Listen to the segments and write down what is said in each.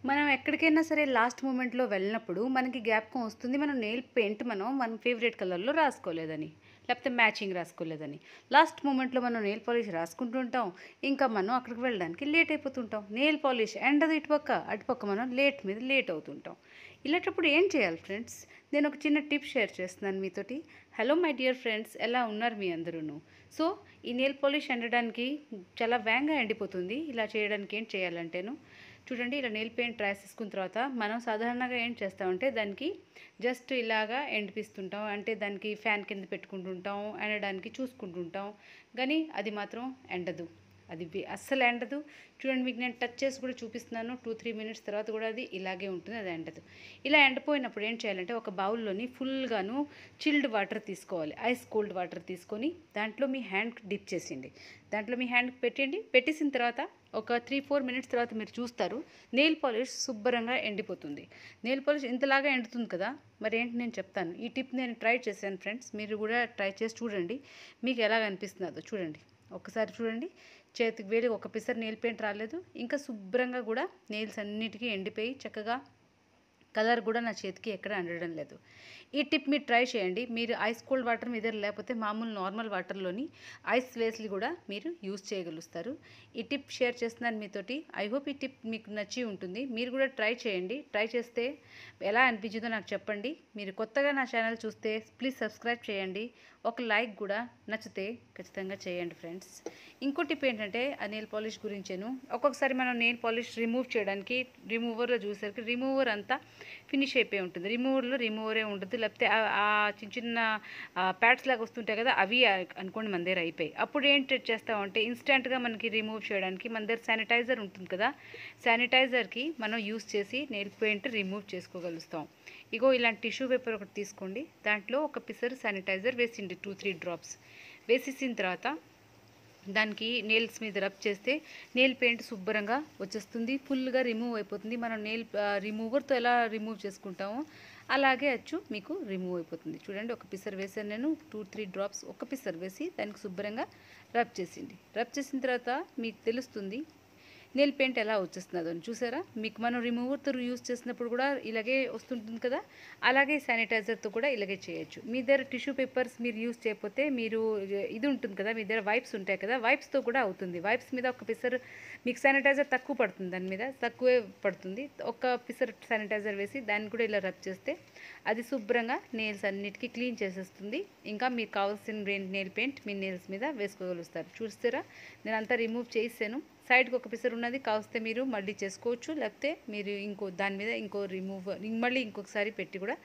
మనం ఎక్కడికైనా సరే లాస్ట్ మూమెంట్లో వెళ్ళినప్పుడు మనకి జ్ఞాపకం వస్తుంది మనం నెయిల్ పెయింట్ మనం మన ఫేవరెట్ కలర్లో రాసుకోలేదని లేకపోతే మ్యాచింగ్ రాసుకోలేదని లాస్ట్ మూమెంట్లో మనం నెయిల్ పాలిష్ రాసుకుంటుంటాం ఇంకా మనం అక్కడికి వెళ్ళడానికి లేట్ అయిపోతుంటాం నెయిల్ పాలిష్ ఎండది ఇటుపక్క అటుపక్క మనం లేట్ మీద లేట్ అవుతుంటాం ఇలాంటప్పుడు ఏం చేయాలి ఫ్రెండ్స్ నేను ఒక చిన్న టిప్ షేర్ చేస్తున్నాను మీతోటి హలో మై డియర్ ఫ్రెండ్స్ ఎలా ఉన్నారు మీ అందరూను సో ఈ నెయిల్ పాలిష్ ఎండడానికి చాలా వేగంగా ఎండిపోతుంది ఇలా చేయడానికి ఏం చేయాలంటేను చూడండి ఇలా నెయిల్ పెయింట్ రాసేసుకున్న తర్వాత మనం సాధారణంగా ఏం చేస్తామంటే దానికి జస్ట్ ఇలాగా ఎండిపిస్తుంటాం అంటే దానికి ఫ్యాన్ కింద పెట్టుకుంటుంటాం ఎండడానికి చూసుకుంటుంటాం కానీ అది మాత్రం ఎండదు అది వి- అస్సలు ఎండదు చూడండి మీకు నేను టచ్ చేసి కూడా చూపిస్తున్నాను టూ త్రీ మినిట్స్ తర్వాత కూడా అది ఇలాగే ఉంటుంది అది ఎండదు ఇలా ఎండిపోయినప్పుడు ఏం చేయాలంటే ఒక బౌల్లోని ఫుల్గాను చిల్డ్ వాటర్ తీసుకోవాలి ఐస్ కోల్డ్ వాటర్ తీసుకొని దాంట్లో మీ హ్యాండ్ డిప్ చేసేయండి దాంట్లో మీ హ్యాండ్ పెట్టండి పెట్టేసిన తర్వాత ఒక త్రీ ఫోర్ మినిట్స్ తర్వాత మీరు చూస్తారు నెయిల్ పాలిష్ శుభ్రంగా ఎండిపోతుంది నెయిల్ పాలిష్ ఇంతలాగా ఎండుతుంది కదా మరి ఏంటి నేను చెప్తాను ఈ టిప్ నేను ట్రై చేశాను ఫ్రెండ్స్ మీరు కూడా ట్రై చేసి చూడండి మీకు ఎలాగ అనిపిస్తుందో చూడండి ఒకసారి చూడండి చేతికి వేలి ఒక పిసర్ నెయిల్ పెయింట్ రాలేదు ఇంకా శుభ్రంగా కూడా నెయిల్స్ అన్నిటికీ ఎండిపోయి చక్కగా కలర్ కూడా నా చేతికి ఎక్కడ అండడం లేదు ఈ టిప్ మీరు ట్రై చేయండి మీరు ఐస్ కోల్డ్ వాటర్ మీ దగ్గర లేకపోతే మామూలు నార్మల్ వాటర్లోని ఐస్ వేస్లు కూడా మీరు యూస్ చేయగలుగుతారు ఈ టిప్ షేర్ చేస్తున్నాను మీతోటి ఐ హోప్ ఈ టిప్ మీకు నచ్చి ఉంటుంది మీరు కూడా ట్రై చేయండి ట్రై చేస్తే ఎలా అనిపించిందో నాకు చెప్పండి మీరు కొత్తగా నా ఛానల్ చూస్తే ప్లీజ్ సబ్స్క్రైబ్ చేయండి ఒక లైక్ కూడా నచ్చితే ఖచ్చితంగా చేయండి ఫ్రెండ్స్ ఇంకో టిప్ ఏంటంటే ఆ నెయిల్ పాలిష్ గురించేను ఒక్కొక్కసారి మనం నెయిల్ పాలిష్ రిమూవ్ చేయడానికి రిమూవర్లో చూసేసరికి రిమూవర్ అంతా ఫినిష్ అయిపోయి ఉంటుంది రిమూవర్లో రిమూవరే ఉంటుంది లేకపోతే ఆ- ఆ చిన్న చిన్న ప్యాడ్స్ లాగా వస్తుంటాయి కదా అవి ఆ- అనుకోండి మన దగ్గర అయిపోయి అప్పుడు ఏంటి చేస్తామంటే ఇన్స్టెంట్గా మనకి రిమూవ్ చేయడానికి మన దగ్గర శానిటైజర్ ఉంటుంది కదా శానిటైజర్కి మనం యూస్ చేసి నెయిల్ పెయింట్ రిమూవ్ చేసుకోగలుగుతాం ఇగో ఇలాంటి టిష్యూ పేపర్ ఒకటి తీసుకోండి దాంట్లో ఒక పిసర్ శానిటైజర్ వేసిండి టూ త్రీ డ్రాప్స్ వేసేసిన తర్వాత దానికి నెయిల్స్ మీద రబ్ చేస్తే నెయిల్ పెయింట్ శుభ్రంగా వచ్చేస్తుంది ఫుల్గా రిమూవ్ అయిపోతుంది మనం నెయిల్ రిమూవర్తో ఎలా రిమూవ్ చేసుకుంటామో అలాగే అచ్చు మీకు రిమూవ్ అయిపోతుంది చూడండి ఒక పిసర్ వేసాను నేను టూ త్రీ డ్రాప్స్ ఒక పిసర్ వేసి దానికి శుభ్రంగా రబ్ చేసింది రబ్ చేసిన తర్వాత మీకు తెలుస్తుంది నెయిల్ పెయింట్ ఎలా వచ్చేస్తుందో అని చూసారా మీకు మనం రిమూవర్తో యూస్ చేసినప్పుడు కూడా ఇలాగే వస్తుంటుంది కదా అలాగే శానిటైజర్తో కూడా ఇలాగే చేయొచ్చు మీ దగ్గర టిష్యూ పేపర్స్ మీరు యూస్ చేయకపోతే మీరు ఇది ఉంటుంది కదా మీ దగ్గర వైప్స్ ఉంటాయి కదా వైప్స్తో కూడా అవుతుంది వైప్స్ మీద ఒక పిసర్ మీకు శానిటైజర్ తక్కువ పడుతుంది దాని మీద తక్కువే పడుతుంది ఒక పిసర్ శానిటైజర్ వేసి దాన్ని కూడా ఇలా రబ్ చేస్తే అది శుభ్రంగా నెయిల్స్ అన్నిటికీ క్లీన్ చేసేస్తుంది ఇంకా మీకు కావాల్సిన నెయిల్ పెయింట్ మీ నెయిల్స్ మీద వేసుకోగలుగుతారు చూస్తారా నేను అంతా రిమూవ్ చేసాను సైడ్కి ఒక పిసర్ ఉన్నది కావస్తే మీరు మళ్ళీ చేసుకోవచ్చు లేకపోతే మీరు ఇంకో దాని మీద ఇంకో రిమూవ్ మళ్ళీ ఇంకొకసారి పెట్టి కూడా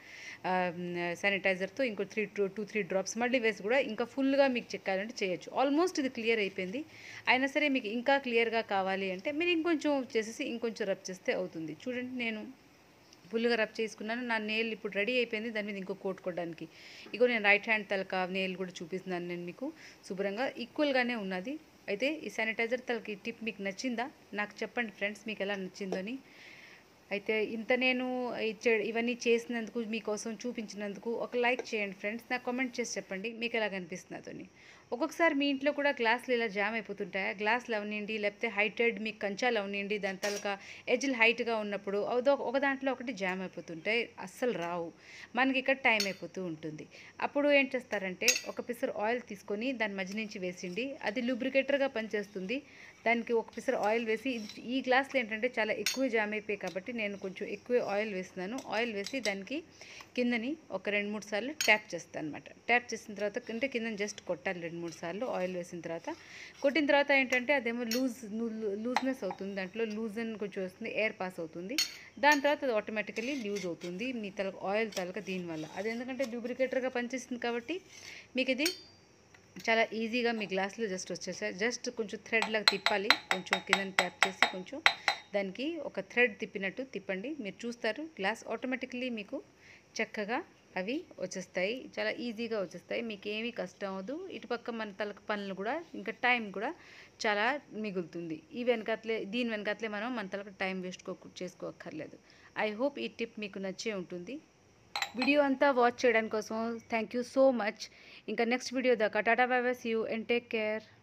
శానిటైజర్తో ఇంకో three two two three drops మళ్ళీ వేసి కూడా ఇంకా ఫుల్గా మీకు చెక్కాలంటే చేయొచ్చు ఆల్మోస్ట్ ఇది క్లియర్ అయిపోయింది అయినా సరే మీకు ఇంకా క్లియర్గా కావాలి అంటే మీరు ఇంకొంచెం చేసేసి ఇంకొంచెం రబ్ చేస్తే అవుతుంది చూడండి నేను ఫుల్గా రబ్ చేసుకున్నాను నా నెయిల్ ఇప్పుడు రెడీ అయిపోయింది దాని మీద ఇంకో కోట్ కొట్టడానికి ఇగో నేను రైట్ హ్యాండ్ తలక నెయిల్ కూడా చూపిస్తున్నాను నేను మీకు శుభ్రంగా ఈక్వల్గానే ఉన్నది అయితే ఈ శానిటైజర్ తలకి టిప్ మీకు నచ్చిందా నాకు చెప్పండి ఫ్రెండ్స్ మీకు ఎలా నచ్చిందో అని అయితే ఇంత నేను ఇచ్చే- ఇవన్నీ చేసినందుకు మీకోసం చూపించినందుకు ఒక లైక్ చేయండి ఫ్రెండ్స్ నాకు కామెంట్ చేసి చెప్పండి మీకు ఎలా కనిపిస్తున్నదో అని ఒక్కొక్కసారి మీ ఇంట్లో కూడా గ్లాసులు ఇలా జామ్ అయిపోతుంటాయా గ్లాసులు అవనివ్వండి లేకపోతే హైటెడ్ మీకు కంచాలు అవనివ్వండి దాని తలక ఎడ్జ్లు హైట్గా ఉన్నప్పుడు అదో ఒక దాంట్లో ఒకటి జామ్ అయిపోతుంటాయి అస్సలు రావు మనకి ఇక్కడ టైం అయిపోతూ ఉంటుంది అప్పుడు ఏం చేస్తారంటే ఒక పిసర్ ఆయిల్ తీసుకొని దాని మధ్య నుంచి వేసిండి అది లూబ్రికేటర్గా పనిచేస్తుంది దానికి ఒక పిసర్ ఆయిల్ వేసి ఇది- ఈ గ్లాసులు ఏంటంటే చాలా ఎక్కువ జామ్ అయిపోయాయి కాబట్టి నేను కొంచెం ఎక్కువ ఆయిల్ వేస్తున్నాను ఆయిల్ వేసి దానికి కిందని ఒక రెండు మూడు సార్లు ట్యాప్ చేస్తాను అనమాట ట్యాప్ చేసిన తర్వాత అంటే కింద జస్ట్ కొట్టాలి రెండు మూడు సార్లు ఆయిల్ వేసిన తర్వాత కొట్టిన తర్వాత ఏంటంటే అదేమో లూజ్ లూజ్నెస్ అవుతుంది దాంట్లో లూజ్ అని కొంచెం వస్తుంది ఎయిర్ పాస్ అవుతుంది దాని తర్వాత అది ఆటోమేటికలీ లూజ్ అవుతుంది మీ తల ఆయిల్ తలక దీనివల్ల అది ఎందుకంటే డూప్లికేటర్గా పనిచేస్తుంది కాబట్టి మీకు ఇది చాలా ఈజీగా మీ గ్లాస్లో జస్ట్ వచ్చేసాయి జస్ట్ కొంచెం థ్రెడ్ లాగా తిప్పాలి కొంచెం కింద ట్యాప్ చేసి కొంచెం దానికి ఒక థ్రెడ్ తిప్పినట్టు తిప్పండి మీరు చూస్తారు గ్లాస్ ఆటోమేటిక్లీ మీకు చక్కగా అవి వచ్చేస్తాయి చాలా ఈజీగా వచ్చేస్తాయి మీకు ఏమీ కష్టం అవ్వదు ఇటుపక్క మన తలకు పనులు కూడా ఇంకా టైం కూడా చాలా మిగులుతుంది ఈ వెనకట్లే దీని వెనకట్లే మనం మన తలకు టైం వేస్ట్ చేసుకోక్కర్లేదు ఐ హోప్ ఈ టిప్ మీకు నచ్చే ఉంటుంది వీడియో అంతా వాచ్ చేయడానికి కోసం థ్యాంక్ యూ సో మచ్ ఇంకా నెక్స్ట్ వీడియో దాకా tata bye bye see you and take care